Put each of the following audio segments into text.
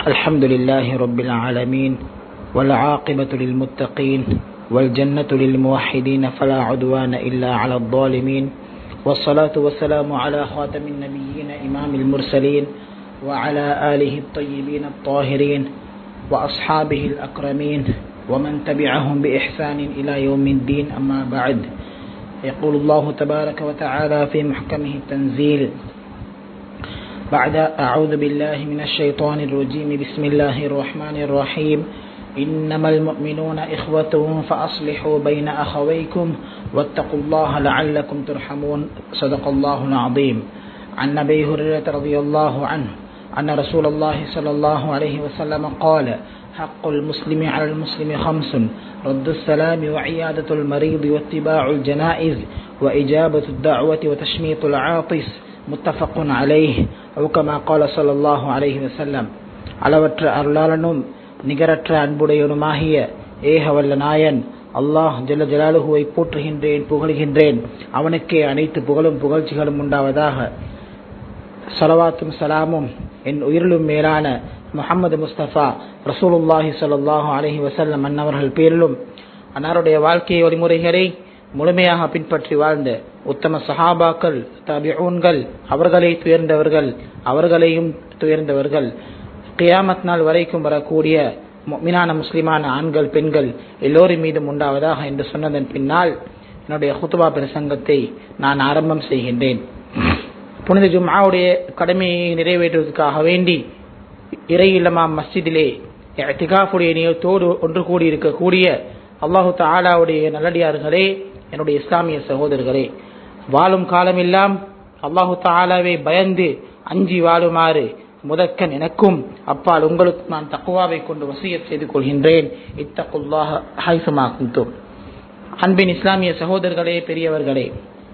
الحمد لله رب العالمين والعاقبة للمتقين والجنة للموحدين فلا عدوان إلا على الظالمين والصلاة والسلام على خاتم النبيين إمام المرسلين وعلى آله الطيبين الطاهرين وأصحابه الأكرمين ومن تبعهم بإحسان إلى يوم الدين أما بعد يقول الله تبارك وتعالى في محكمه التنزيل بعد أعوذ بالله من الشيطان الرجيم بسم الله الرحمن الرحيم إنما المؤمنون إخوة فأصلحوا بين أخويكم واتقوا الله لعلكم ترحمون صدق الله العظيم عن أبي هريرة رضي الله عنه أن رسول الله صلى الله عليه وسلم قال حق المسلم على المسلم خمس رد السلام وعيادة المريض واتباع الجنائز وإجابة الدعوة وتشميط العاطس متفق عليه أو كما قال صلى الله عليه وسلم அளவற்ற அருளாளனும் நிகரற்ற அன்புடையவனுமாகிய ஏக வல்ல நாயன் அல்லாஹ் ஜல்ல ஜலாலுகுவை போற்றுகின்றேன் புகழ்கின்றேன் அவனுக்கே அனைத்து புகழும் புகழ்ச்சிகளும் உண்டாவதாக சலவாத்தும் சலாமும் என் உயிரிலும் மேலான முகமது முஸ்தபா ரசூலுல்லாஹி சல்லாஹூ அலஹி வசல்லம் அன்னவர்கள் பேரிலும் அன்னாருடைய வாழ்க்கை வழிமுறைகளை முழுமையாக பின்பற்றி வாழ்ந்த உத்தம சஹாபாக்கள் தபிஊன்கள் அவர்களை துயர்ந்தவர்கள் அவர்களையும் துயர்ந்தவர்கள் கியாமத் நாள் வரைக்கும் வரக்கூடிய மீனான முஸ்லிமான ஆண்கள் பெண்கள் எல்லோரும் மீதும் உண்டாவதாக என்று சொன்னதன் பின்னால் என்னுடைய ஹுத்துபா பிரசங்கத்தை நான் ஆரம்பம் செய்கின்றேன் புனித ஜும்மாவுடைய கடமையை நிறைவேற்றுவதற்காக வேண்டி இறை இல்லமா மஸ்ஜிதிலே திகாஃபுடைய நியத்தோடு ஒன்று கூடி இருக்கக்கூடிய அல்லாஹு தாலாவுடைய நல்லடியார்களே என்னுடைய இஸ்லாமிய சகோதரர்களே வாழும் காலமெல்லாம் அல்லாஹு தாலாவை பயந்து அஞ்சி வாழுமாறு முதற்கன் எனக்கும் அப்பால் உங்களுக்கும் நான் தக்குவாவை கொண்டு வசிய செய்து கொள்கின்றேன் இத்தகுல்லாஹ ஹைசமாக்கும் அன்பின் இஸ்லாமிய சகோதரர்களே பெரியவர்களே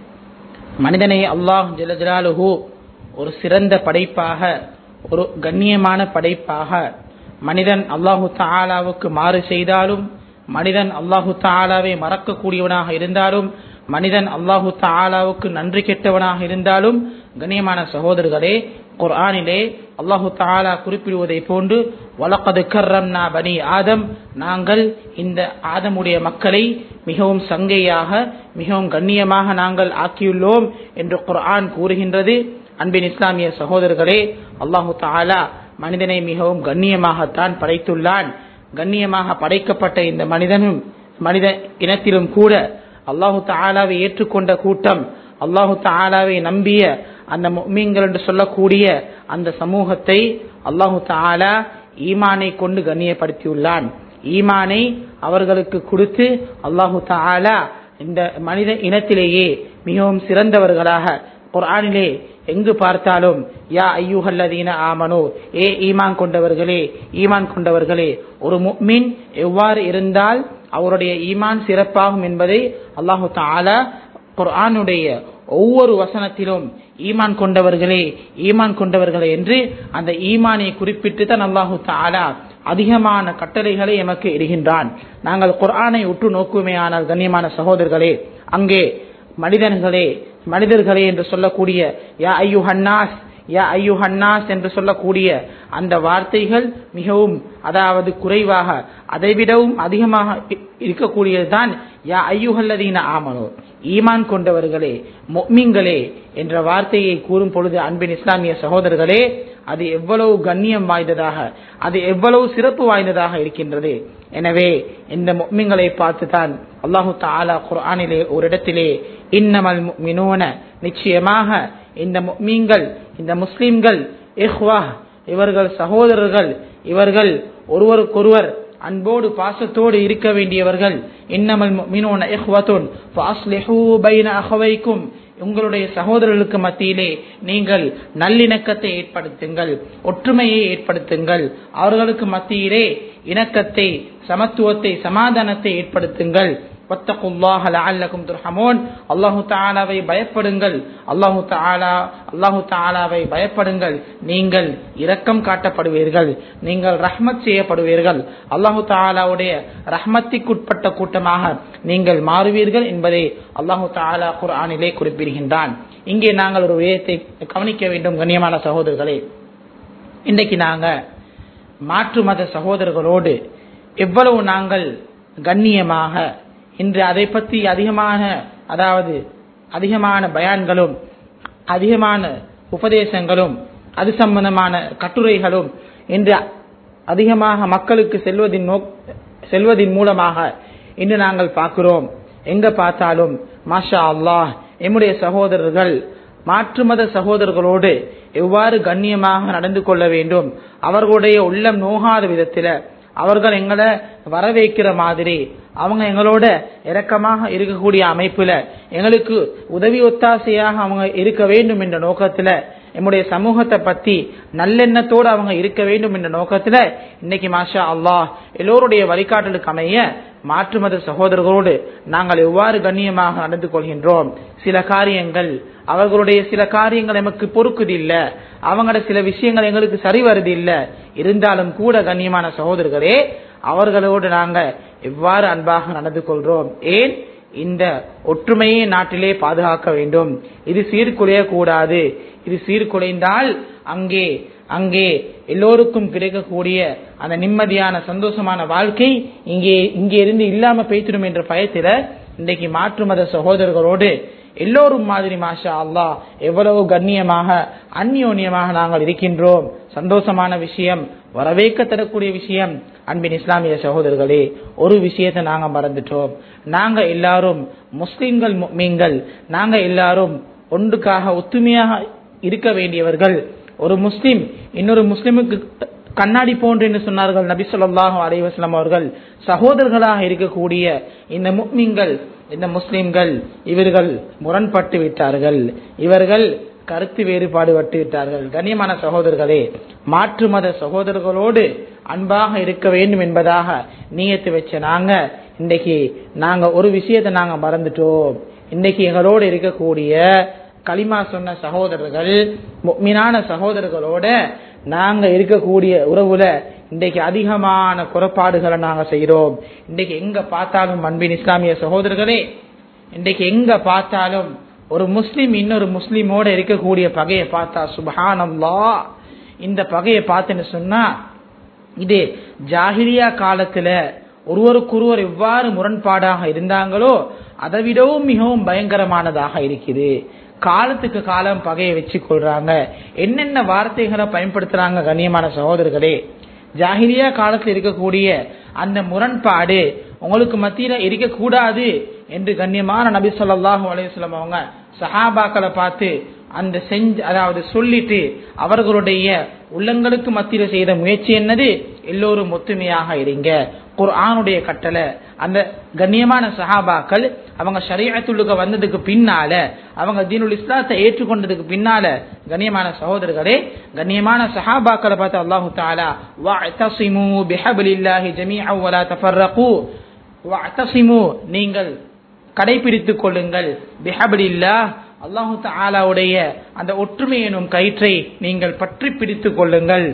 மனிதனை அல்லாஹ் ஜலஜலாலுஹு ஒரு சிறந்த படைப்பாக ஒரு கண்ணியமான படைப்பாக மனிதன் அல்லாஹு தாலாவுக்கு மாறு செய்தாலும் மனிதன் அல்லாஹு தாலாவை மறக்கக்கூடியவனாக இருந்தாலும் மனிதன் அல்லாஹு தாலாவுக்கு நன்றி கெட்டவனாக இருந்தாலும் கண்ணியமான சகோதரர்களே குர்ஆனிலே அல்லாஹு தாலா குறிப்பிடுவதை போன்று வழக்கது கர்ரம்னா பனி ஆதம் நாங்கள் இந்த ஆதமுடைய மக்களை மிகவும் சங்கையாக மிகவும் கண்ணியமாக நாங்கள் ஆக்கியுள்ளோம் என்று குர்ஆன் கூறுகின்றது அன்பின் இஸ்லாமிய சகோதரர்களே அல்லாஹு தாலா மனிதனை மிகவும் கண்ணியமாகத்தான் படைத்துள்ளான் கண்ணியமாக படைக்கப்பட்ட இந்த மனிதனும் மனித இனத்திலும் கூட அல்லாஹு தாலாவை ஏற்றுக்கொண்ட கூட்டம் அல்லாஹு தாலாவை நம்பிய அந்த மீன்கள் என்று சொல்லக்கூடிய அந்த சமூகத்தை அல்லாஹு தாலா ஈமானை கொண்டு கண்ணியப்படுத்தியுள்ளான் ஈமானை அவர்களுக்கு கொடுத்து அல்லாஹு தாலா இந்த மனித இனத்திலேயே மிகவும் சிறந்தவர்களாக குரானிலே எங்கு பார்த்தாலும் யா ஐயூஹல்லதீன ஆமனோ ஏ ஈமான் கொண்டவர்களே ஈமான் கொண்டவர்களே ஒரு மீன் எவ்வாறு இருந்தால் அவருடைய ஈமான் சிறப்பாகும் என்பதை அல்லாஹு தாலா குர்ஆனுடைய ஒவ்வொரு வசனத்திலும் ஈமான் கொண்டவர்களே ஈமான் கொண்டவர்களே என்று அந்த ஈமானை குறிப்பிட்டு தான் அல்லாஹு தாலா அதிகமான கட்டளைகளை எமக்கு இடுகின்றான் நாங்கள் குர்ஆனை உற்று நோக்குமே ஆனால் கண்ணியமான சகோதரர்களே அங்கே மனிதர்களே மனிதர்களே என்று சொல்லக்கூடிய யா ஐயு ஹன்னாஸ் யா ஐயு ஹன்னாஸ் என்று சொல்லக்கூடிய அந்த வார்த்தைகள் மிகவும் அதாவது குறைவாக அதைவிடவும் அதிகமாக இருக்கக்கூடியதுதான் யா ஐயுகல்லதீன ஆமனோ ஈமான் கொண்டவர்களே மொம்மிங்களே என்ற வார்த்தையை கூறும் பொழுது அன்பின் இஸ்லாமிய சகோதரர்களே அது எவ்வளவு கண்ணியம் வாய்ந்ததாக அது எவ்வளவு சிறப்பு வாய்ந்ததாக இருக்கின்றது எனவே இந்த மொம்மிங்களை பார்த்து தான் அல்லாஹு தாலா குர்ஆனிலே ஒரு இடத்திலே இன்னமல் மினோன நிச்சயமாக இந்த மீன்கள் இந்த முஸ்லிம்கள் இஹ்வா இவர்கள் சகோதரர்கள் இவர்கள் ஒருவருக்கொருவர் அன்போடு பாசத்தோடு இருக்க வேண்டியவர்கள் இன்னமல் மினோன இஹ்வத்துன் பைன அகவைக்கும் உங்களுடைய சகோதரர்களுக்கு மத்தியிலே நீங்கள் நல்லிணக்கத்தை ஏற்படுத்துங்கள் ஒற்றுமையை ஏற்படுத்துங்கள் அவர்களுக்கு மத்தியிலே இணக்கத்தை சமத்துவத்தை சமாதானத்தை ஏற்படுத்துங்கள் வத்தகுல்லாஹ லஅல்லகும் துர்ஹமூன் அல்லாஹு தஆலாவை பயப்படுங்கள் அல்லாஹு தஆலா அல்லாஹு தஆலாவை பயப்படுங்கள் நீங்கள் இரக்கம் காட்டப்படுவீர்கள் நீங்கள் ரஹ்மத் செய்யப்படுவீர்கள் அல்லாஹு தஆலாவுடைய ரஹ்மத்திற்குட்பட்ட கூட்டமாக நீங்கள் மாறுவீர்கள் என்பதை அல்லாஹு தஆலா குர்ஆனிலே குறிப்பிடுகின்றான் இங்கே நாங்கள் ஒரு விடயத்தை கவனிக்க வேண்டும் கண்ணியமான சகோதரர்களே இன்றைக்கு நாங்க மாற்று மத சகோதரர்களோடு எவ்வளவு நாங்கள் கண்ணியமாக இன்று அதை பற்றி அதிகமான அதாவது அதிகமான பயான்களும் அதிகமான உபதேசங்களும் அது சம்பந்தமான கட்டுரைகளும் இன்று அதிகமாக மக்களுக்கு செல்வதின் நோக் செல்வதின் மூலமாக இன்று நாங்கள் பார்க்கிறோம் எங்க பார்த்தாலும் மாஷா அல்லாஹ் எம்முடைய சகோதரர்கள் மாற்று மத சகோதரர்களோடு எவ்வாறு கண்ணியமாக நடந்து கொள்ள வேண்டும் அவர்களுடைய உள்ளம் நோகாத விதத்தில அவர்கள் எங்களை வரவேற்கிற மாதிரி அவங்க எங்களோட இரக்கமாக இருக்கக்கூடிய அமைப்புல எங்களுக்கு உதவி ஒத்தாசையாக அவங்க இருக்க வேண்டும் என்ற நோக்கத்துல நம்முடைய சமூகத்தை பத்தி நல்லெண்ணத்தோடு அவங்க இருக்க வேண்டும் என்ற நோக்கத்துல இன்னைக்கு மாஷா அல்லாஹ் எல்லோருடைய வழிகாட்டலுக்கு அமைய மாற்று மத சகோதரர்களோடு நாங்கள் எவ்வாறு கண்ணியமாக நடந்து கொள்கின்றோம் சில காரியங்கள் அவர்களுடைய சில காரியங்கள் நமக்கு பொறுக்குது இல்ல அவங்களோட சில விஷயங்கள் எங்களுக்கு சரி வருது இல்ல இருந்தாலும் கூட கண்ணியமான சகோதரர்களே அவர்களோடு நாங்க எவ்வாறு அன்பாக நடந்து கொள்றோம் ஏன் இந்த ஒற்றுமையை நாட்டிலே பாதுகாக்க வேண்டும் இது சீர்குலைய கூடாது இது சீர்குலைந்தால் அங்கே அங்கே எல்லோருக்கும் கிடைக்கக்கூடிய அந்த நிம்மதியான சந்தோஷமான வாழ்க்கை இங்கே இங்கே இருந்து இல்லாம பேய்த்திடும் என்ற பயத்தில இன்றைக்கு மாற்று மத சகோதரர்களோடு எல்லோரும் மாதிரி மாஷா அல்லாஹ் எவ்வளவு கண்ணியமாக அந்யோன்யமாக நாங்கள் இருக்கின்றோம் சந்தோஷமான விஷயம் வரவேற்க தரக்கூடிய விஷயம் அன்பின் இஸ்லாமிய சகோதரர்களே ஒரு விஷயத்தை நாங்க மறந்துட்டோம் நாங்க எல்லாரும் முஸ்லிம்கள் மீன்கள் நாங்க எல்லாரும் ஒன்றுக்காக ஒத்துமையாக இருக்க வேண்டியவர்கள் ஒரு முஸ்லிம் இன்னொரு முஸ்லிமுக்கு கண்ணாடி போன்று என்று சொன்னார்கள் நபி சொல்லாஹு அலைவாஸ்லாம் அவர்கள் சகோதரர்களாக இருக்கக்கூடிய இந்த முக்மீன்கள் இந்த முஸ்லிம்கள் இவர்கள் முரண்பட்டு விட்டார்கள் இவர்கள் கருத்து வேறுபாடு பட்டு விட்டார்கள் கண்ணியமான சகோதரர்களே மாற்று மத சகோதரர்களோடு அன்பாக இருக்க வேண்டும் என்பதாக நீயத்து வச்ச நாங்க இன்னைக்கு நாங்க ஒரு விஷயத்தை நாங்க மறந்துட்டோம் இன்னைக்கு எங்களோடு இருக்கக்கூடிய களிமா சொன்ன சகோதரர்கள் மீனான சகோதரர்களோட நாங்க இருக்கக்கூடிய உறவுல இன்றைக்கு அதிகமான குறைபாடுகளை நாங்க செய்யறோம் இன்றைக்கு எங்க பார்த்தாலும் அன்பின் இஸ்லாமிய சகோதரர்களே இன்றைக்கு எங்க பார்த்தாலும் ஒரு முஸ்லிம் இன்னொரு முஸ்லிமோட இருக்கக்கூடிய பகையை பார்த்தா சுபஹானல்லா இந்த பகையை பார்த்துன்னு சொன்னா இது ஜாகிரியா காலத்துல ஒருவருக்கொருவர் எவ்வாறு முரண்பாடாக இருந்தாங்களோ அதை விடவும் மிகவும் பயங்கரமானதாக இருக்குது காலத்துக்கு காலம் பகையை வச்சு கொள்றாங்க என்னென்ன வார்த்தைகளை பயன்படுத்துறாங்க கண்ணியமான சகோதரர்களே ஜாகிரியா காலத்தில் இருக்கக்கூடிய அந்த முரண்பாடு உங்களுக்கு மத்தியில இருக்கக்கூடாது என்று கண்ணியமான நபி சொல்லாஹு அலையம் அவங்க சஹாபாக்களை பார்த்து அந்த செஞ்சு அதாவது சொல்லிட்டு அவர்களுடைய உள்ளங்களுக்கு மத்தியில செய்த முயற்சி என்னது எல்லோரும் ஒத்துமையாக இருங்க குர்ஆனுடைய கட்டளை அந்த கண்ணியமான சஹாபாக்கள் அவங்க ஷரியத்துள்ளுக்கு வந்ததுக்கு பின்னால அவங்க தீனுல் இஸ்லாத்தை ஏற்றுக்கொண்டதுக்கு பின்னால கண்ணியமான சகோதரர்களே கண்ணியமான சஹாபாக்களை பார்த்து அல்லாஹு தாலா வஅதஸிமு பிஹப்லில்லாஹி ஜமீஅன் வலா தஃபர்ரகு வஅதஸிமு நீங்கள் கடைபிடித்துக் கொள்ளுங்கள் பிஹப்லில்லாஹ் அல்லாஹு தாலாவுடைய அந்த ஒற்றுமை எனும் கயிற்றை நீங்கள் பற்றி பிடித்துக் கொள்ளுங்கள்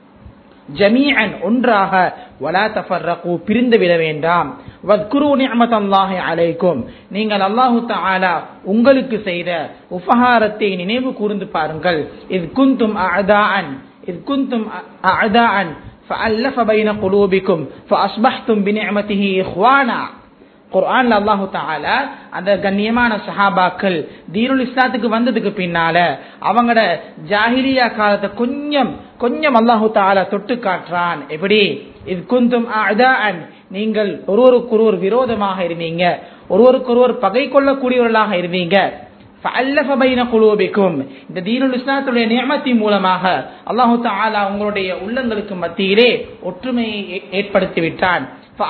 ஜமீஅன் ஒன்றாக வலா தஃபர்ரகு பிரிந்து விட வேண்டாம் வத்குரு நிஅமத்தல்லாஹி அலைக்கும் நீங்கள் அல்லாஹு தஆலா உங்களுக்கு செய்த உபகாரத்தை நினைவு கூர்ந்து பாருங்கள் இத் குந்தும் அஅதாஅன் இத் குந்தும் அஅதாஅன் فألف بين قلوبكم فأصبحتم بنعمته إخوانا குர்ஆன்ல அல்லாஹு தாலா அந்த கண்ணியமான சஹாபாக்கள் தீனுல் இஸ்லாத்துக்கு வந்ததுக்கு பின்னால அவங்களோட ஜாஹிலியா காலத்தை கொஞ்சம் கொஞ்சம் அல்லாஹு தாலா தொட்டு காட்டுறான் எப்படி இது குந்தும் அதான் நீங்கள் ஒருவருக்கொருவர் விரோதமாக இருந்தீங்க ஒருவருக்கொருவர் பகை கொள்ளக்கூடியவர்களாக இருந்தீங்க குழுவிக்கும் இந்த தீனுல் இஸ்லாத்துடைய நியமத்தின் மூலமாக அல்லாஹு தாலா உங்களுடைய உள்ளங்களுக்கு மத்தியிலே ஒற்றுமையை ஏற்படுத்தி விட்டான்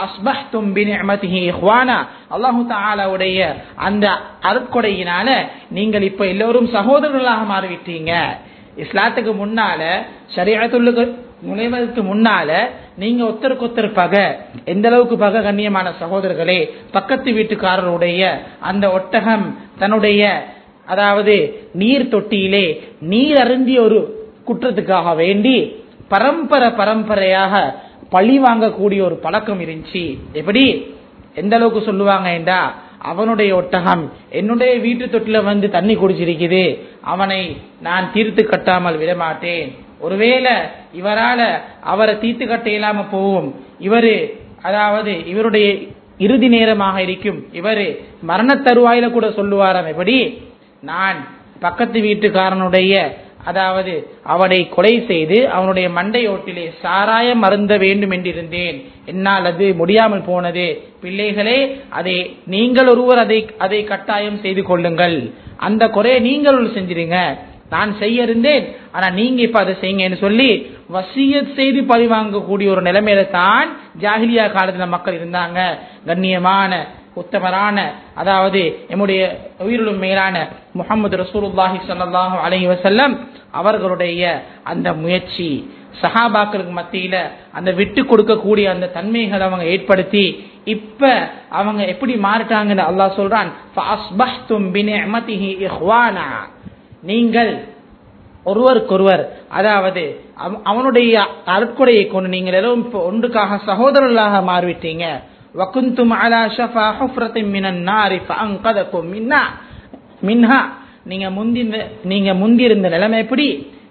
அல்லாஹுடைய அந்த அருட்கொடையினால நீங்கள் இப்ப எல்லோரும் சகோதரர்களாக மாறிவிட்டீங்க இஸ்லாத்துக்கு முன்னால சரியாத்துள்ளுக்கு நுழைவதற்கு முன்னால நீங்க ஒத்தருக்கு ஒத்தர் பகை எந்த அளவுக்கு பகை கண்ணியமான சகோதரர்களே பக்கத்து வீட்டுக்காரருடைய அந்த ஒட்டகம் தன்னுடைய அதாவது நீர் தொட்டியிலே நீர் அருந்திய ஒரு குற்றத்துக்காக வேண்டி பரம்பரை பரம்பரையாக பழி வாங்கக்கூடிய ஒரு பழக்கம் இருந்துச்சு எப்படி எந்த அளவுக்கு சொல்லுவாங்க என்றா அவனுடைய ஒட்டகம் என்னுடைய வீட்டு தொட்டில வந்து தண்ணி குடிச்சிருக்குது அவனை நான் தீர்த்து கட்டாமல் விடமாட்டேன் ஒருவேளை இவரால அவரை தீர்த்து கட்ட இயலாம போகும் இவரு அதாவது இவருடைய இறுதி நேரமாக இருக்கும் இவரு மரண தருவாயில கூட சொல்லுவாராம் எப்படி நான் பக்கத்து வீட்டுக்காரனுடைய அதாவது அவனை கொலை செய்து அவனுடைய மண்டையோட்டிலே சாராயம் மருந்த வேண்டும் என்றிருந்தேன் என்னால் அது முடியாமல் போனது பிள்ளைகளே அதை நீங்கள் ஒருவர் அதை அதை கட்டாயம் செய்து கொள்ளுங்கள் அந்த குறையை நீங்கள் செஞ்சிருங்க நான் செய்ய இருந்தேன் ஆனா நீங்க இப்ப அதை செய்யுங்கன்னு சொல்லி வசியத் செய்து பழிவாங்கக்கூடிய ஒரு நிலைமையில தான் ஜாகிலியா காலத்துல மக்கள் இருந்தாங்க கண்ணியமான உத்தமரான அதாவது எம்முடைய உயிரிலும் மேலான முகமது ரசூலுல்லாஹி ஸல்லல்லாஹு அலைஹி வஸல்லம் அவர்களுடைய அந்த முயற்சி சஹாபாக்களுக்கு மத்தியில அந்த விட்டு கொடுக்கக்கூடிய அந்த தன்மைகளை அவங்க ஏற்படுத்தி இப்ப அவங்க எப்படி மாறிட்டாங்கன்னு அல்லாஹ் சொல்றான் فَأَصْبَحْتُمْ بِنِعْمَتِهِ إِخْوَانًا நீங்கள் ஒருவருக்கொருவர் அதாவது அவ- அவனுடைய அருட்கொடையை கொண்டு நீங்கள் எல்லோரும் இப்ப ஒன்றுக்காக சகோதரர்களாக மாறிவிட்டீங்க வகுந்தும் அலா ஷஃபா ஹுஃப்ரத்தின் மினன் நாரி ஃபஅன்கதகும் மின்னா மின்ஹா நீங்க முந்தி நீங்க முந்தி இருந்த நிலைமை எப்படி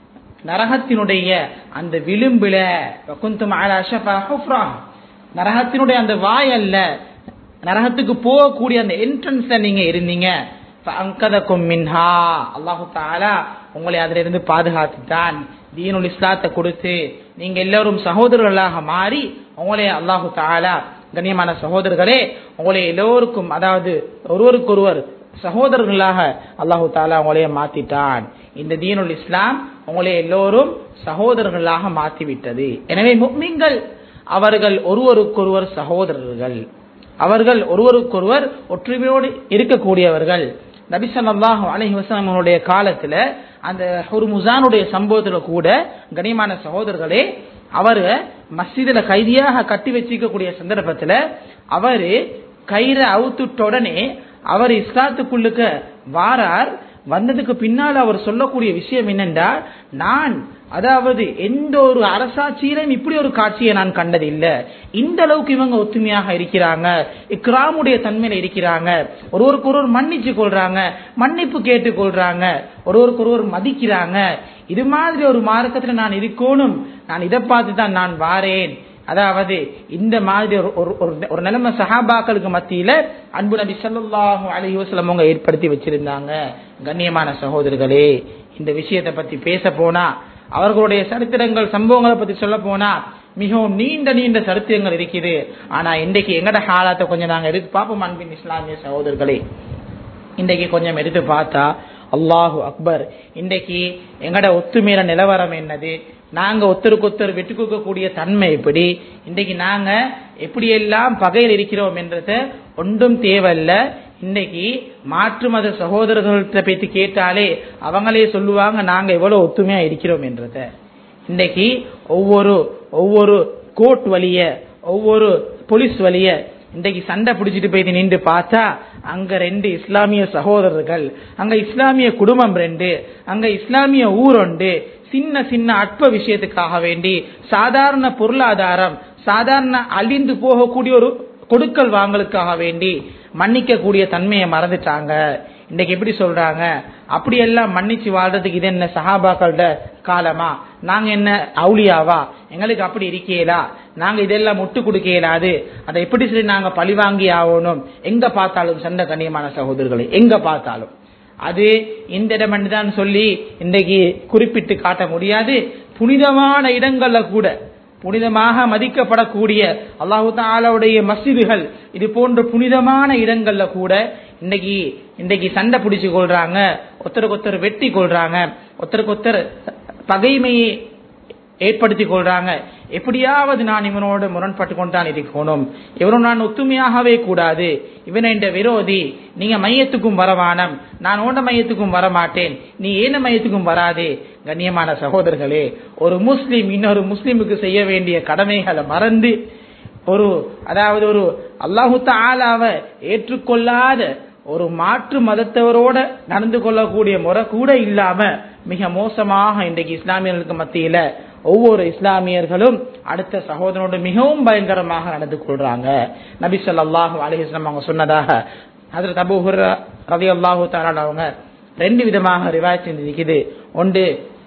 நரகத்தினுடைய அந்த விளிம்புல வகுந்தும் அலா ஷஃபா ஹுஃப்ரா நரகத்தினுடைய அந்த வாய் அல்ல நரகத்துக்கு போகக்கூடிய அந்த என்ட்ரன்ஸ்ல நீங்க இருந்தீங்க ஃபஅன்கதகும் மின்ஹா அல்லாஹு தஆலா உங்களை அதிலிருந்து பாதுகாத்துட்டான் தீனுல் இஸ்லாத்தை கொடுத்து நீங்க எல்லாரும் சகோதரர்களாக மாறி உங்களை அல்லாஹு தஆலா கண்ணியமான சகோதரர்களே உங்களை எல்லோருக்கும் அதாவது ஒருவருக்கொருவர் சகோதரர்களாக அல்லாஹு தாலா உங்களைய மாத்திட்டான் இந்த தீனுல் இஸ்லாம் உங்களை எல்லோரும் சகோதரர்களாக மாற்றிவிட்டது எனவே முக்மீன்கள் அவர்கள் ஒருவருக்கொருவர் சகோதரர்கள் அவர்கள் ஒருவருக்கொருவர் ஒற்றுமையோடு இருக்கக்கூடியவர்கள் நபி ஸல்லல்லாஹு அலைஹி வஸல்லம் அவருடைய காலத்துல அந்த ஹுர்முசானுடைய சம்பவத்துல கூட கனிமான சகோதரர்களே அவரு மஸ்ஜிதுல கைதியாக கட்டி வச்சிருக்கக்கூடிய சந்தர்ப்பத்துல அவரு கயிறை அவுத்துட்ட உடனே அவர் இஸ்லாத்துக்குள்ளுக்க வாரார் வந்ததுக்கு பின்னால் அவர் சொல்லக்கூடிய விஷயம் என்னென்றா நான் அதாவது எந்த ஒரு அரசாட்சியிலும் இப்படி ஒரு காட்சியை நான் கண்டதில்லை இந்த அளவுக்கு இவங்க ஒத்துமையாக இருக்கிறாங்க இக்ராமுடைய தன்மையில இருக்கிறாங்க ஒருவருக்கு ஒருவர் மன்னிச்சு கொள்றாங்க மன்னிப்பு கேட்டு கொள்றாங்க ஒருவருக்கு ஒருவர் மதிக்கிறாங்க இது மாதிரி ஒரு மார்க்கத்துல நான் இருக்கணும் நான் இதை பார்த்து தான் நான் வாரேன் அதாவது இந்த மாதிரி ஒரு ஒரு- ஒரு ஒரு நிலைமை சஹாபாக்களுக்கு மத்தியில அன்பு நபி ஸல்லல்லாஹு அலைஹி வஸல்லம் அவங்க ஏற்படுத்தி வச்சிருந்தாங்க கண்ணியமான சகோதரர்களே இந்த விஷயத்தை பத்தி பேச போனா அவர்களுடைய சரித்திரங்கள் சம்பவங்களை பத்தி சொல்ல போனா மிகவும் நீண்ட நீண்ட சரித்திரங்கள் இருக்குது ஆனா இன்றைக்கு எங்கட ஹாலாத்தை கொஞ்சம் நாங்க எடுத்து பார்ப்போம் அன்பின் இஸ்லாமிய சகோதரர்களே இன்றைக்கு கொஞ்சம் எடுத்து பார்த்தா அல்லாஹு அக்பர் இன்றைக்கு எங்கட ஒத்துமையில நிலவரம் என்னது நாங்க ஒருத்தருக்கு ஒருத்தர் விட்டு கொடுக்கக்கூடிய தன்மை எப்படி இன்றைக்கு நாங்க எப்படியெல்லாம் பகையில் இருக்கிறோம் என்றத ஒன்றும் தேவையில்ல இன்னைக்கு மாற்று மத சகோதரர்கள்ட்ட பேசி கேட்டாலே அவங்களே சொல்லுவாங்க நாங்க எவ்வளவு ஒத்துமையா இருக்கிறோம் என்றத இன்னைக்கு ஒவ்வொரு ஒவ்வொரு கோர்ட் வழிய ஒவ்வொரு போலீஸ் வழிய இன்றைக்கு சண்டை பிடிச்சிட்டு போயிட்டு நின்று பார்த்தா அங்க ரெண்டு இஸ்லாமிய சகோதரர்கள் அங்க இஸ்லாமிய குடும்பம் ரெண்டு அங்க இஸ்லாமிய ஊர் உண்டு சின்ன சின்ன அற்ப விஷயத்துக்காக வேண்டி சாதாரண பொருளாதாரம் சாதாரண அழிந்து போகக்கூடிய ஒரு கொடுக்கல் வாங்கலுக்காக வேண்டி மன்னிக்க கூடிய தன்மையை மறந்துட்டாங்க இன்னைக்கு எப்படி சொல்றாங்க அப்படியெல்லாம் மன்னிச்சு வாழ்றதுக்கு இது என்ன சஹாபாக்களோட காலமா நாங்க என்ன அவுளியாவா எங்களுக்கு அப்படி இருக்கேலா நாங்க இதெல்லாம் முட்டு கொடுக்க இயலாது அதை எப்படி சரி நாங்க பழி வாங்கி ஆகணும் எங்க பார்த்தாலும் சண்டை கண்ணியமான சகோதரர்களை எங்க பார்த்தாலும் அது இந்த இடம் தான் சொல்லி இன்றைக்கு குறிப்பிட்டு காட்ட முடியாது புனிதமான இடங்கள்ல கூட புனிதமாக மதிக்கப்படக்கூடிய அல்லாஹு தாலாவுடைய மஸ்ஜிதுகள் இது போன்ற புனிதமான இடங்கள்ல கூட இன்னைக்கு இன்னைக்கு சண்டை பிடிச்சு கொள்றாங்க ஒருத்தருக்கு ஒருத்தர் வெட்டி கொள்றாங்க ஒருத்தருக்கு ஒருத்தர் பகைமையை ஏற்படுத்தி கொள்றாங்க எப்படியாவது நான் இவனோடு முரண்பட்டு கொண்டான் இருக்கணும் இவனோடு நான் ஒத்துமையாகவே கூடாது இவன் என்ற விரோதி நீங்க மையத்துக்கும் வரவானம் நான் ஓண்ட மையத்துக்கும் வரமாட்டேன் நீ ஏன மையத்துக்கும் வராதே கண்ணியமான சகோதரர்களே ஒரு முஸ்லிம் இன்னொரு முஸ்லிமுக்கு செய்ய வேண்டிய கடமைகளை மறந்து ஒரு அதாவது ஒரு அல்லாஹு தாலாவை ஏற்றுக்கொள்ளாத ஒரு மாற்று மதத்தவரோட நடந்து கொள்ளக்கூடிய முறை கூட இல்லாம மிக மோசமாக இன்றைக்கு இஸ்லாமியர்களுக்கு மத்தியில ஒவ்வொரு இஸ்லாமியர்களும் அடுத்த சகோதரனோடு மிகவும் பயங்கரமாக நடந்து கொள்றாங்க நபி ஸல்லல்லாஹு அலைஹி வஸல்லம் அவங்க சொன்னதாக ஹஜ்ரத் அபூ ஹுரைரா ரலியல்லாஹு தஆலா அவங்க ரெண்டு விதமாக ரிவாயத் செஞ்சிருக்குது ஒன்று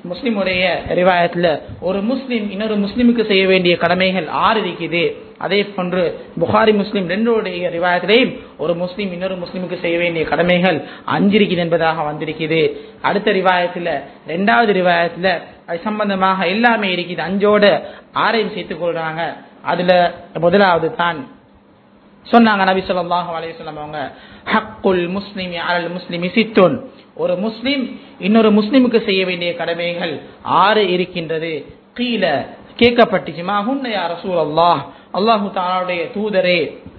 முஸ்லிமுடைய ரிவாயத்துல ஒரு முஸ்லிம் இன்னொரு முஸ்லிமுக்கு செய்ய வேண்டிய கடமைகள் ஆறு இருக்குது அதே போன்று புகாரி முஸ்லிம் ரெண்டுடைய ரிவாயத்திலையும் ஒரு முஸ்லிம் இன்னொரு முஸ்லிமுக்கு செய்ய வேண்டிய கடமைகள் அஞ்சு இருக்குது என்பதாக வந்திருக்குது அடுத்த ரிவாயத்துல ரெண்டாவது ரிவாயத்துல அது சம்பந்தமாக எல்லாமே இருக்குது அஞ்சோட ஆறையும் சேர்த்துக் கொள்றாங்க அதுல முதலாவது தான் சொன்னாங்க நபி ஸல்லல்லாஹு அலைஹி வஸல்லம் அவங்க ஹக்குல் முஸ்லிமி அலல் முஸ்லிமி சித்துன் ஒரு முஸ்லிம் இன்னொரு முஸ்லிமுக்கு செய்ய வேண்டிய கடமைகள் ஆறு இருக்கின்றது கீழ கேட்கப்பட்டுச்சுமா ஹுன்ன யா ரசூலல்லாஹ் அல்லாஹு தஆலாவுடைய தூதரே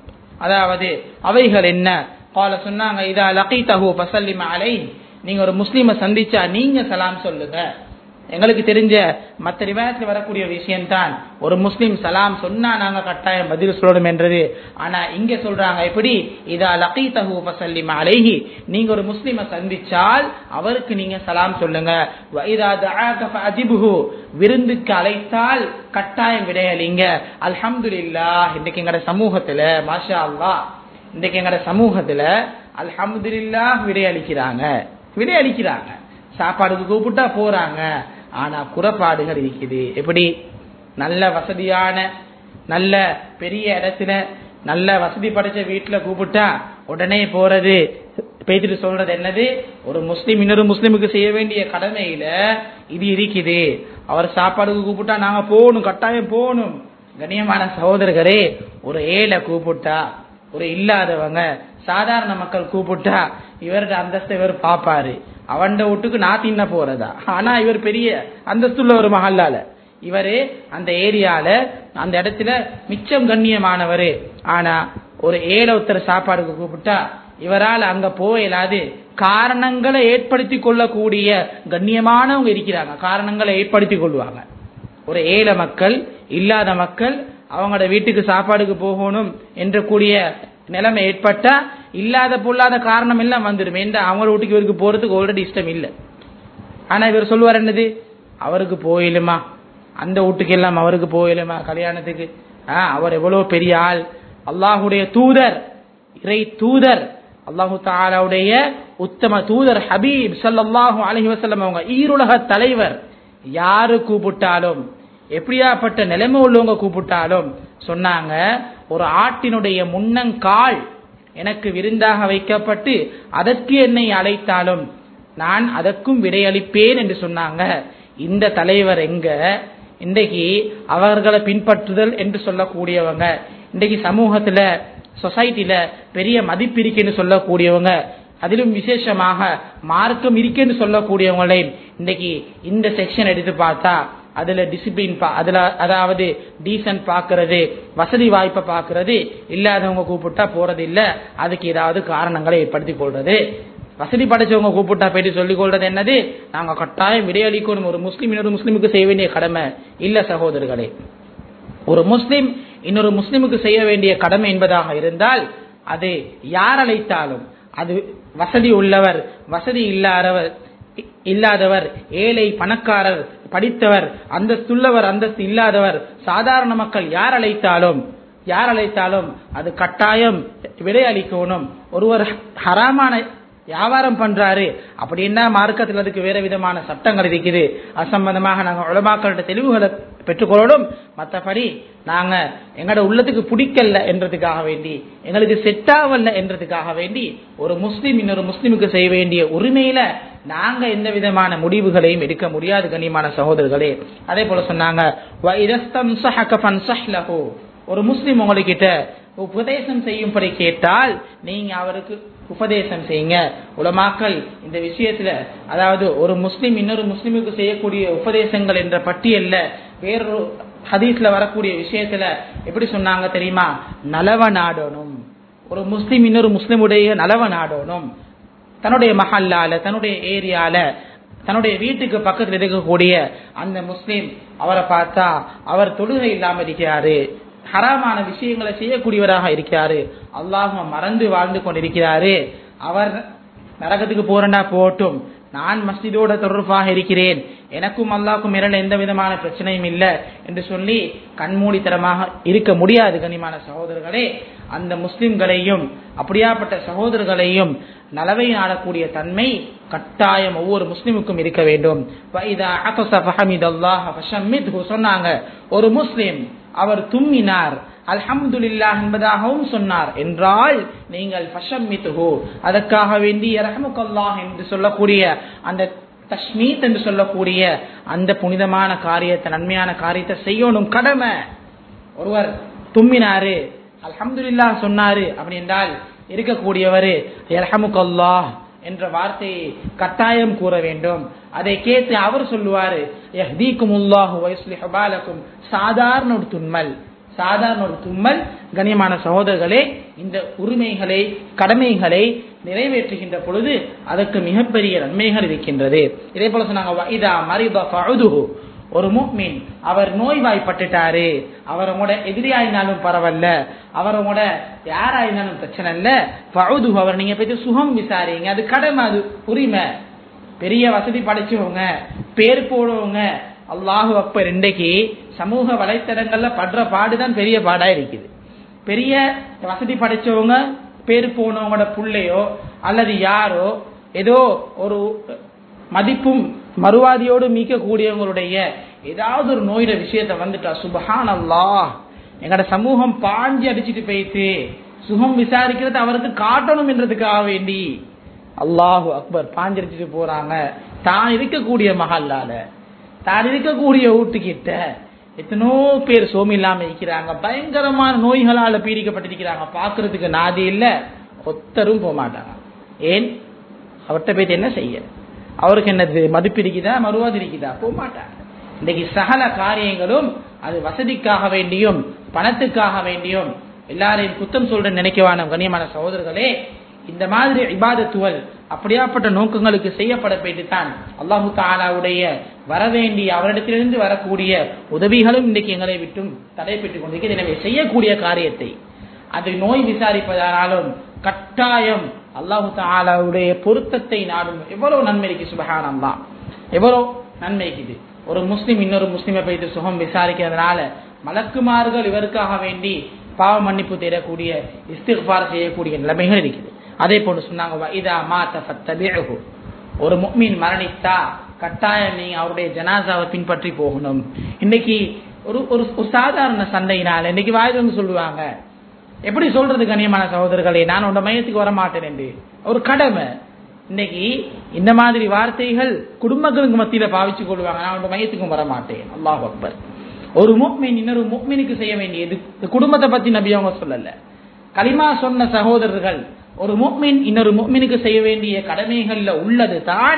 அதாவது அவைகள் என்ன கால சொன்னாங்க இதா லகீதஹு ஃபசல்லிம அலைஹி நீங்க ஒரு முஸ்லிமை சந்திச்சா நீங்க சலாம் சொல்லுங்க எங்களுக்கு தெரிஞ்ச மற்ற ரிவாயத்தில் வரக்கூடிய விஷயம்தான் ஒரு முஸ்லிம் சலாம் சொன்னா நாங்க கட்டாயம் பதில் சொல்லணும் என்றது ஆனா இங்க சொல்றாங்க எப்படி இதா லகீதஹு ஃபசல்லிம அலைஹி நீங்க ஒரு முஸ்லிமை சந்திச்சால் அவருக்கு நீங்க சலாம் சொல்லுங்க வ இதா தஆக ஃபஅஜிபுஹு விருந்துக்கு அழைத்தால் கட்டாயம் விடையளிங்க அல்ஹம்துலில்லாஹ் இன்னைக்கு எங்கட சமூகத்துல மாஷா அல்லாஹ் இன்றைக்கு எங்கட சமூகத்துல அல்ஹம்துலில்லாஹ் விடையளிக்கிறாங்க விடையளிக்கிறாங்க சாப்பாடுக்கு கூப்பிட்டா போறாங்க ஆனா குறைபாடுகள் இருக்குது எப்படி நல்ல வசதியான நல்ல பெரிய இடத்துல நல்ல வசதி படைச்ச வீட்டுல கூப்பிட்டா உடனே போறது பேசிட்டு சொல்றது என்னது ஒரு முஸ்லீம் இன்னொரு முஸ்லீமுக்கு செய்ய வேண்டிய கடமையில இது இருக்குது அவர் சாப்பாடுக்கு கூப்பிட்டா நாங்க போகணும் கட்டாயம் போகணும் கண்ணியமான சகோதரர்களே ஒரு ஏழை கூப்பிட்டா ஒரு இல்லாதவங்க சாதாரண மக்கள் கூப்பிட்டா இவரோட அந்தஸ்தை இவர் பாப்பாரு அவன் வீட்டுக்கு நான் தின்ன போறதா ஆனா இவர் பெரிய அந்தஸ்துள்ள ஒரு மஹல்லால இவரு அந்த ஏரியால அந்த இடத்துல மிச்சம் கண்ணியமானவரு ஆனா ஒரு ஏழை ஒருத்தர் சாப்பாடுக்கு கூப்பிட்டா இவரால் அங்க போயிடாது காரணங்களை ஏற்படுத்தி கொள்ளக்கூடிய கண்ணியமானவங்க இருக்கிறாங்க காரணங்களை ஏற்படுத்தி கொள்வாங்க ஒரு ஏழை மக்கள் இல்லாத மக்கள் அவங்களோட வீட்டுக்கு சாப்பாடுக்கு போகணும் என்ற கூடிய நிலைமை ஏற்பட்டா இல்லாத பொல்லாத காரணம் எல்லாம் வந்துடும் ஏன்டா அவங்க வீட்டுக்கு இவருக்கு போறதுக்கு ஆல்ரெடி இஷ்டம் இல்லை ஆனா இவர் சொல்லுவார் என்னது அவருக்கு போயிலுமா அந்த வீட்டுக்கு எல்லாம் அவருக்கு போயிலுமா கல்யாணத்துக்கு ஆஹ் அவர் எவ்வளவு பெரிய ஆள் அல்லாஹுடைய தூதர் இறை தூதர் அல்லாஹு தாலாவுடைய உத்தம தூதர் ஹபீப் ஸல்லல்லாஹு அலைஹி வஸல்லம் அவங்க ஈருலக தலைவர் யாரு கூப்பிட்டாலும் எப்படியாப்பட்ட நிலைமை உள்ளவங்க கூப்பிட்டாலும் சொன்னாங்க ஒரு ஆட்டினுடைய முன்னங்கால் எனக்கு விருந்தாக வைக்கப்பட்டு அதற்கு என்னை அழைத்தாலும் நான் அதற்கும் விடையளிப்பேன் என்று சொன்னாங்க இந்த தலைவர் எங்க இன்றைக்கு அவர்களை பின்பற்றுதல் என்று சொல்லக்கூடியவங்க இன்றைக்கு சமூகத்துல சொசைட்டில பெரிய மதிப்பு இருக்குன்னு சொல்லக்கூடியவங்க அதிலும் விசேஷமாக மார்க்கம் இருக்குன்னு சொல்லக்கூடியவங்களை இன்றைக்கு இந்த செக்ஷன் எடுத்து பார்த்தா அதுல டிசிப்ளின் அதுல அதாவது டீசன்ட் பாக்குறது வசதி வாய்ப்பை பாக்குறது இல்லாதவங்க கூப்பிட்டா போறது இல்ல அதுக்கு ஏதாவது காரணங்களை ஏற்படுத்தி கொள்றது வசதி படைச்சவங்க கூப்பிட்டா போயிட்டு சொல்லிக் கொள்றது என்னது நாங்க கட்டாயம் விடையளிக்கணும் ஒரு முஸ்லீம் இன்னொரு முஸ்லீமுக்கு செய்ய வேண்டிய கடமை இல்ல சகோதரர்களே ஒரு முஸ்லிம் இன்னொரு முஸ்லிமுக்கு செய்ய வேண்டிய கடமை என்பதாக இருந்தால் அது யார் அழைத்தாலும் அது வசதி உள்ளவர் வசதி இல்லாதவர் இல்லாதவர் ஏழை பணக்காரர் படித்தவர் அந்தஸ்துள்ளவர் அந்தஸ்து இல்லாதவர் சாதாரண மக்கள் யார் அழைத்தாலும் யார் அழைத்தாலும் அது கட்டாயம் விடை அளிக்கணும் ஒருவர் ஹராமான வியாபாரம் பண்றாரு அப்படின்னா மார்க்கத்தில் அதுக்கு வேற விதமான சட்டங்கள் இருக்குது அசம்பந்தமாக நாங்க உலமாக்கள்கிட்ட தெளிவுகளை பெற்றுக்கொள்ளணும் மற்றபடி நாங்க எங்களோட உள்ளத்துக்கு பிடிக்கல என்றதுக்காக வேண்டி எங்களுக்கு செட் ஆகல என்றதுக்காக வேண்டி ஒரு முஸ்லீம் இன்னொரு முஸ்லீமுக்கு செய்ய வேண்டிய உரிமையில நாங்க எந்த விதமான முடிவுகளையும் எடுக்க முடியாது கண்ணியமான சகோதரர்களே அதே போல சொன்னாங்க ஒரு முஸ்லீம் உங்ககிட்ட உபதேசம் செய்யும்படி கேட்டால் நீங்க அவருக்கு உபதேசம் செய்யுங்க உலமாக்கள் இந்த விஷயத்துல அதாவது ஒரு முஸ்லீம் இன்னொரு முஸ்லீமுக்கு செய்யக்கூடிய உபதேசங்கள் என்ற பட்டியல்ல வேறொரு ஹதீஸ்ல வரக்கூடிய விஷயத்துல எப்படி சொன்னாங்க தெரியுமா நலவ நாடணும் ஒரு முஸ்லீம் இன்னொரு முஸ்லீமுடைய நலவ நாடணும் தன்னுடைய மஹல்லால தன்னுடைய ஏரியால தன்னுடைய வீட்டுக்கு பக்கத்தில் இருக்கக்கூடிய அந்த முஸ்லீம் அவரை பார்த்தா அவர் தொழுகை இல்லாம இருக்கிறாரு ஹராமான விஷயங்களை செய்யக்கூடியவராக இருக்கிறாரு அல்லாஹும் மறந்து வாழ்ந்து கொண்டிருக்கிறாரு அவர் நரகத்துக்கு போறண்டா போட்டும் நான் மஸ்ஜிதோட தொடர்பாக இருக்கிறேன் எனக்கும் அல்லாஹ்க்கும் இடையில எந்த விதமான பிரச்சனையும் இல்லை என்று சொல்லி கண்மூடித்தனமாக இருக்க முடியாது கனிமான சகோதரர்களே அந்த முஸ்லிம்களையும் அப்படியாப்பட்ட சகோதரர்களையும் நலவை நாடக்கூடிய தன்மை கட்டாயம் ஒவ்வொரு முஸ்லிமுக்கும் இருக்க வேண்டும் வைதா அகஸ ஃபஹமிதல்லாஹ ஃபஷம்மித்ஹு சொன்னாங்க ஒரு முஸ்லிம் அவர் தும்மினார் அல்ஹம்துலில்லாஹ் என்பதாகவும் சொன்னார் என்றால் நீங்கள் ஃபஷம்மித்ஹு அதற்காக வேண்டி ரஹமுக்கல்லாஹ் என்று சொல்லக்கூடிய அந்த தஷ்மீத் என்று சொல்லக்கூடிய அந்த புனிதமான காரியத்தை நன்மையான காரியத்தை செய்யணும் கடமை ஒருவர் தும்மினாரு அல்ஹம்துலில்லா சொன்னாரு அப்படி என்றால் இருக்கக்கூடியவர் எல்ஹமுக்கல்லாஹ் என்ற வார்த்தையை கட்டாயம் கூற வேண்டும் அதை கேட்டு அவர் சொல்லுவாரு யஹ்தீக்குமுல்லாஹு வயஸ்லிஹு பாலக்கும் சாதாரண ஒரு தும்மல் சாதாரண ஒரு தும்மல் கண்ணியமான சகோதரர்களே இந்த உரிமைகளை கடமைகளை நிறைவேற்றுகின்ற பொழுது அதற்கு மிகப்பெரிய நன்மைகள் இருக்கின்றது இதே போல சொன்னாங்க இதா மரிப ஃபஉதுஹு ஒரு முக்மின் அவர் நோய்வாய்ப்பட்டுட்டாரு அவரோட எதிரியாயினாலும் பரவாயில்ல அவரோட யாராயிருந்தாலும் பிரச்சனை இல்ல பழுது அவர் நீங்க போயிட்டு சுகம் விசாரிங்க அது கடமை அது உரிமை பெரிய வசதி படைச்சவங்க பேர் போடுவவங்க அல்லாஹு அப்பர் இன்றைக்கு சமூக வலைத்தளங்கள்ல படுற பாடுதான் பெரிய பாடா இருக்குது பெரிய வசதி படைச்சவங்க பேர் போனவங்களோட புள்ளையோ அல்லது யாரோ ஏதோ ஒரு மதிப்பும் மறுவாதியோடு மீட்கக்கூடியவங்களுடைய ஏதாவது ஒரு நோயிட விஷயத்த வந்துட்டா சுபஹான் அல்லாஹ் எங்கட சமூகம் பாஞ்சு அடிச்சுட்டு போயிட்டு சுகம் விசாரிக்கிறது அவருக்கு காட்டணும் என்றதுக்காக வேண்டி அல்லாஹு அக்பர் பாஞ்சு அடிச்சுட்டு போறாங்க தான் இருக்கக்கூடிய மகல்லால தான் இருக்கக்கூடிய வீட்டுக்கிட்ட எத்தனோ பேர் சோமி இல்லாம இருக்கிறாங்க பயங்கரமான நோய்களால பீடிக்கப்பட்டிருக்கிறாங்க பாக்குறதுக்கு நாதி இல்ல ஒத்தரும் போக மாட்டாங்க ஏன் அவர்கிட்ட போயிட்டு என்ன செய்ய அவருக்கு என்னது மதிப்பு இருக்குதா மறுவாதி இருக்குதா போக மாட்டாங்க இன்னைக்கு சகல காரியங்களும் அது வசதிக்காக வேண்டியும் பணத்துக்காக வேண்டியும் எல்லாரையும் குத்தம் சொல்ற நினைக்கவான கண்ணியமான சகோதரர்களே இந்த மாதிரி இபாதத்துவல் அப்படியாப்பட்ட நோக்கங்களுக்கு செய்யப்பட போயிட்டுத்தான் அல்லாஹு தாலாவுடைய வரவேண்டிய அவரிடத்திலிருந்து வரக்கூடிய உதவிகளும் இன்றைக்கு எங்களை விட்டும் தடைப்பட்டுக் கொண்டிருக்கிறது எனவே செய்யக்கூடிய காரியத்தை அது நோய் விசாரிப்பதானாலும் கட்டாயம் அல்லாஹு தாலாவுடைய பொருத்தத்தை நாடும் எவ்வளவு நன்மை இருக்கு சுபகானம் தான் எவ்வளவு நன்மை இருக்குது ஒரு முஸ்லிம் இன்னொரு முஸ்லிமை போயிட்டு சுகம் விசாரிக்கிறதுனால மலக்குமார்கள் இவருக்காக வேண்டி பாவ மன்னிப்பு தேடக்கூடிய இஸ்திஃபார் செய்யக்கூடிய நிலைமைகள் இருக்குது அதே போன்று சொன்னாங்க இதா மாத்த ஃபத்தபிஹு ஒரு முக்மீன் மரணித்தா கட்டாயம் நீங்க அவருடைய ஜனாசாவை பின்பற்றி போகணும் இன்னைக்கு ஒரு ஒரு ஒரு சாதாரண சண்டையினால இன்னைக்கு வாய் வந்து சொல்லுவாங்க எப்படி சொல்றது கண்ணியமான சகோதரர்களே நான் உண்ட மையத்துக்கு வர மாட்டேன் என்று ஒரு கடமை இன்னைக்கு இந்த மாதிரி வார்த்தைகள் குடும்பங்களுக்கு மத்தியில பாவிச்சு கொள்வாங்க நான் உண்ட மையத்துக்கும் வர மாட்டேன் அல்லாஹ் அக்பர் ஒரு முக்மின் இன்னொரு முக்மினுக்கு செய்ய வேண்டியது குடும்பத்தை பத்தி நபி அவங்க சொல்லல களிமா சொன்ன சகோதரர்கள் ஒரு முக்மின் இன்னொரு முக்மினுக்கு செய்ய வேண்டிய கடமைகள்ல உள்ளது தான்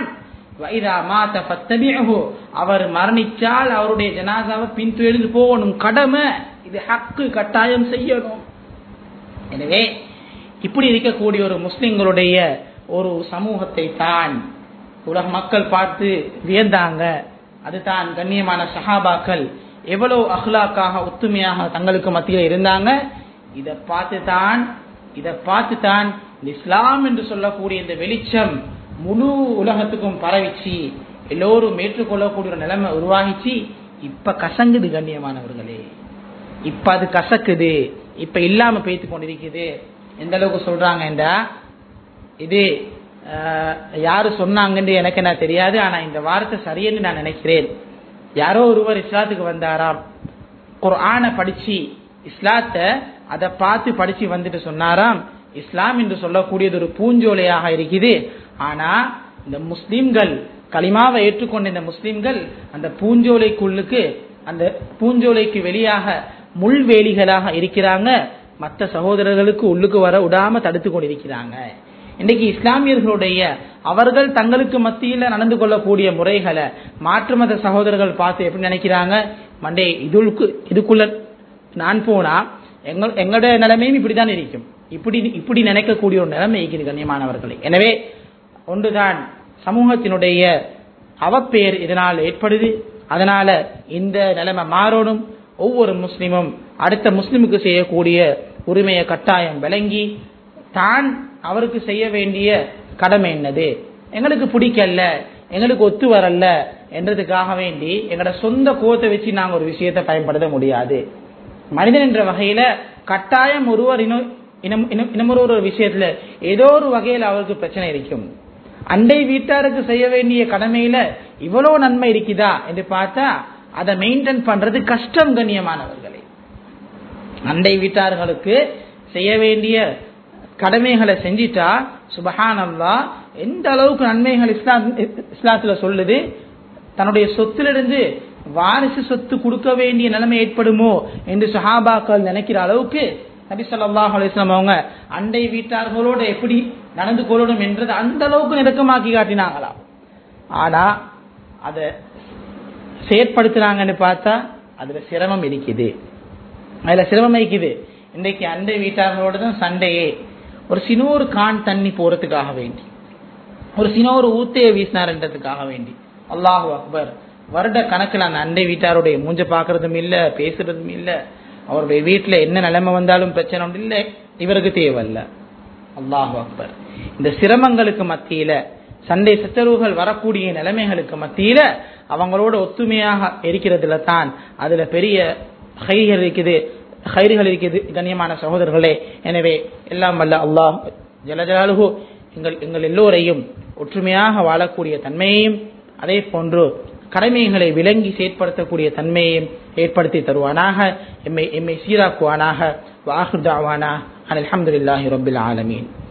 அவர் மரணிச்சால் அவருடைய ஜனாசாவை பின்தொழிந்து போகணும் கடமை இது ஹக்கு கட்டாயம் செய்யணும் எனவே இப்படி இருக்கக்கூடிய ஒரு முஸ்லிம்களுடைய ஒரு சமூகத்தை தான் உலக மக்கள் பார்த்து வியந்தாங்க அதுதான் கண்ணியமான சஹாபாக்கள் எவ்வளவு அஹ்லாக்காக ஒத்துமையாக தங்களுக்கு மத்தியில் இருந்தாங்க இதை பார்த்து தான் இதை பார்த்து தான் இஸ்லாம் என்று சொல்லக்கூடிய இந்த வெளிச்சம் முழு உலகத்துக்கும் பரவிச்சு எல்லோரும் ஏற்றுக்கொள்ளக்கூடிய ஒரு நிலைமை உருவாகிச்சு இப்ப கசங்குது கண்ணியமானவர்களே இப்ப அது கசக்குது இப்ப இல்லாம பேத்து கொண்டிருக்குது எந்த அளவுக்கு சொல்றாங்கன்றா இது யாரு சொன்னாங்கன்னு எனக்கு என்ன தெரியாது ஆனா இந்த வார்த்தை சரியென்று நான் நினைக்கிறேன் யாரோ ஒருவர் இஸ்லாத்துக்கு வந்தாராம் குர்ஆனை படிச்சு இஸ்லாத்தை அதை பார்த்து படிச்சு வந்துட்டு சொன்னாராம் இஸ்லாம் என்று சொல்லக்கூடியது ஒரு பூஞ்சோலையாக இருக்குது ஆனா இந்த முஸ்லிம்கள் களிமாவை ஏற்றுக்கொண்ட இந்த முஸ்லிம்கள் அந்த பூஞ்சோலைக்குள்ளுக்கு அந்த பூஞ்சோலைக்கு வெளியாக முள்வேலிகளாக இருக்கிறாங்க மற்ற சகோதரர்களுக்கு உள்ளுக்கு வர விடாம தடுத்து கொண்டிருக்கிறாங்க இன்னைக்கு இஸ்லாமியர்களுடைய அவர்கள் தங்களுக்கு மத்தியில நடந்து கொள்ளக்கூடிய முறைகளை மாற்று மத சகோதரர்கள் பார்த்து எப்படி நினைக்கிறாங்க மண்டே இதுக்கு இதுக்குள்ள நான் போனா எங்க எங்களோட நிலைமையும் இப்படிதான் இருக்கும் இப்படி இப்படி நினைக்கக்கூடிய ஒரு நிலைமை இருக்குது கண்ணியமானவர்களே எனவே ஒன்றுதான் சமூகத்தினுடைய அவப்பெயர் இதனால் ஏற்படுது அதனால இந்த நிலைமை மாறணும் ஒவ்வொரு முஸ்லிமும் அடுத்த முஸ்லிமுக்கு செய்யக்கூடிய உரிமையை கட்டாயம் விளங்கி தான் அவருக்கு செய்ய வேண்டிய கடமை என்னது எங்களுக்கு பிடிக்கல எங்களுக்கு ஒத்து வரல என்றதுக்காக வேண்டி எங்களோட சொந்த கோத்தை வச்சு நாங்க ஒரு விஷயத்தை பயன்படுத்த முடியாது மனிதன் என்ற வகையில கட்டாயம் ஒருவர் இன்னும் இனம் இனம் இன்னமொரு ஒரு விஷயத்துல ஏதோ ஒரு வகையில் அவருக்கு பிரச்சனை இருக்கும் அண்டை வீட்டாருக்கு செய்ய வேண்டிய கடமையில இவ்வளவு நன்மை இருக்குதா என்று பார்த்தா அதை மெயின்டைன் பண்றது கஷ்டம் கண்ணியமானவர்களே அண்டை வீட்டார்களுக்கு செய்ய வேண்டிய கடமைகளை செஞ்சிட்டா சுபஹான் அல்லா எந்த அளவுக்கு நன்மைகள் இஸ்லாம் இஸ்லாத்துல சொல்லுது தன்னுடைய சொத்திலிருந்து வாரிசு சொத்து கொடுக்க வேண்டிய நிலைமை ஏற்படுமோ என்று சஹாபாக்கள் நினைக்கிற அளவுக்கு நபி ஸல்லல்லாஹு அலைஹி வஸல்லம் அவங்க அண்டை வீட்டார்களோட எப்படி நடந்து கொள்ளணும் என்றது அந்த அளவுக்கு நெருக்கமாக்கி காட்டினாங்களாம் ஆனா அதை செயற்படுத்துறாங்கன்னு பார்த்தா அதுல சிரமம் இருக்குது அதுல சிரமம் இருக்குது இன்றைக்கு அண்டை வீட்டார்களோட தான் சண்டையே ஒரு சினோரு கான் தண்ணி போறதுக்காக வேண்டி ஒரு சினோரு ஊத்தைய வீசினார்ன்றதுக்காக வேண்டி அல்லாஹு அக்பர் வருட கணக்கில் அந்த அண்டை வீட்டாருடைய மூஞ்ச பாக்குறதும் இல்ல பேசுறதும் இல்ல அவருடைய வீட்டுல என்ன நிலைமை வந்தாலும் பிரச்சனை ஒன்றும் இல்லை இவருக்கு தேவையில்ல அல்லாஹு அக்பர் இந்த சிரமங்களுக்கு மத்தியில சண்டை சச்சரவுகள் வரக்கூடிய நிலைமைகளுக்கு மத்தியில அவங்களோட ஒத்துமையாக இருக்கிறதுல தான் அதுல பெரிய கைகள் இருக்குது கைறுகள் இருக்குது கண்ணியமான சகோதரர்களே எனவே எல்லாம் வல்ல அல்லாஹ் ஜலஜலாலுகு எங்கள் எங்கள் எல்லோரையும் ஒற்றுமையாக வாழக்கூடிய தன்மையையும் அதே போன்று கடமைகளை விளங்கி செயற்படுத்தக்கூடிய தன்மையையும் ஏற்படுத்தி தருவானாக எம்மை எம்மை சீராக்குவானாக வாஹுதாவானா அல்ஹம்துலில்லாஹி ரபில் ஆலமீன்